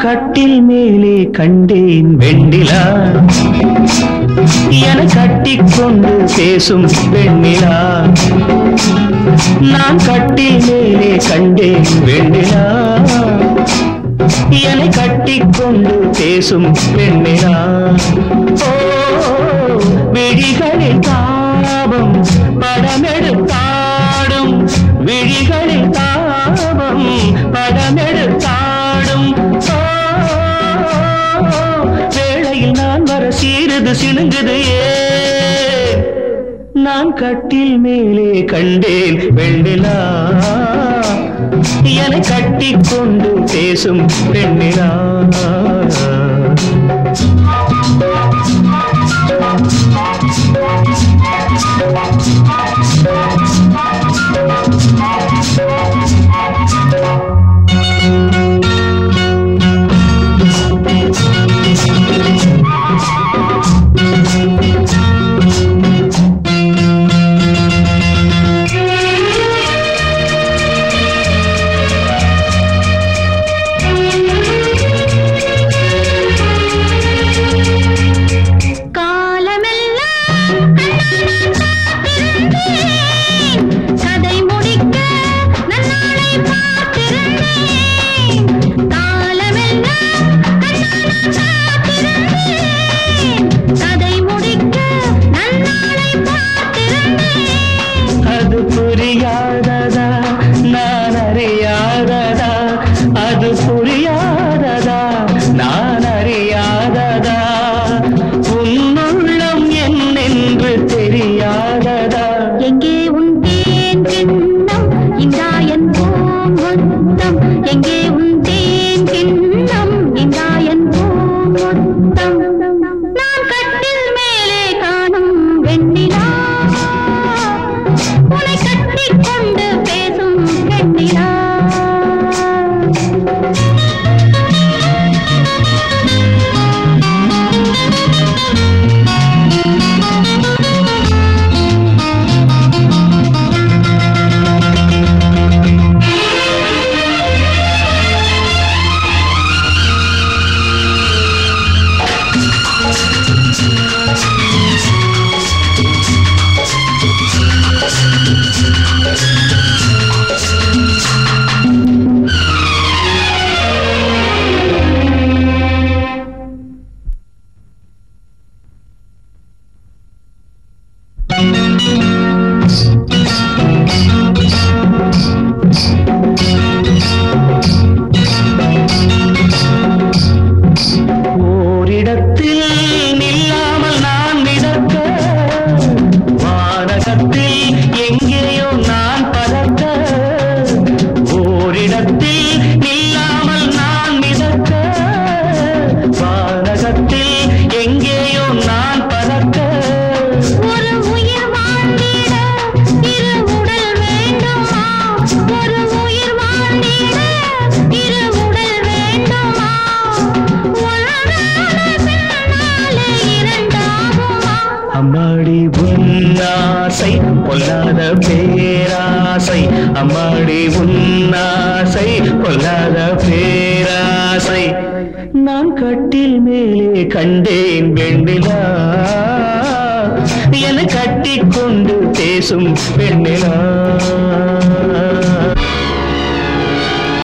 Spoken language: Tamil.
கட்டில் மேலே கண்டேன் வெண்ணிலா என கட்டிக்கொண்டு பேசும் வெண்ணிலா நான் கட்டில் மேலே கண்டேன் வெண்ணிலா என்னை கட்டிக்கொண்டு பேசும் பெண்ணிலா ஓ விழிகளில் தாபம் படமெடுத்தாடும் விழிகளில் தாபம் படமெடுத்தாடும் ஓ வேளையில் நான் வர சீருது சினுங்குது ஏன் நான் கட்டில் மேலே கண்டேன் வெண்ணிலா என கட்டிக்கொண்டு பேசும் பெண்ணிலா காலமெல்லாம் காத்திருந்தேன். கதை முடிக்க நன்னாளை பார்த்திருந்தேன். காலமெல்லாம் காத்திருந்தேன். கதை முடிக்க நன்னாளை பார்த்திருந்தேன். அது புரியாததா நான் அறியாததா அது புரியாததா நான் அறியாததா உன்னுள்ளம் என்னென்று தெரியாததா எங்கே உன் தேன் கிண்ணம் இந்தாயன் பூங்கொத்தம் எங்கே உன் தேன் கிண்ணம் இந்தாயன் பூங்கொத்தம் நான் கட்டில் மேலே காணும் வெண்ணிலா உன்னை கட்டிக் கொண்டு பேசும் வெண்ணிலா ஓரிடத்தில் நில்லாமல் நான் மிதக்க வானகத்தில் எங்கேயோ நான் பறக்க ஓரிடத்தில் நில்லாமல் நான் மிதக்க வானகத்தில் எங்கேயோ நான் பறக்க ஒரு உயிர் வாழ்ந்திட இரு உடல் வேண்டுமா ஒரு உயிர் வாழ்ந்திட இரு உடல் வேண்டுமா ஒன்றான பின்னாலே இரண்டாகுமா அம்மாடி உன்னாசை பொல்லாத பேராசை அம்மாடி உன்னாசை பொல்லாத பேராசை நான் கட்டில் மேலே கண்டேன் வெண்ணிலா என கட்டிக்கொண்டு பேசும் பெண்ணிலா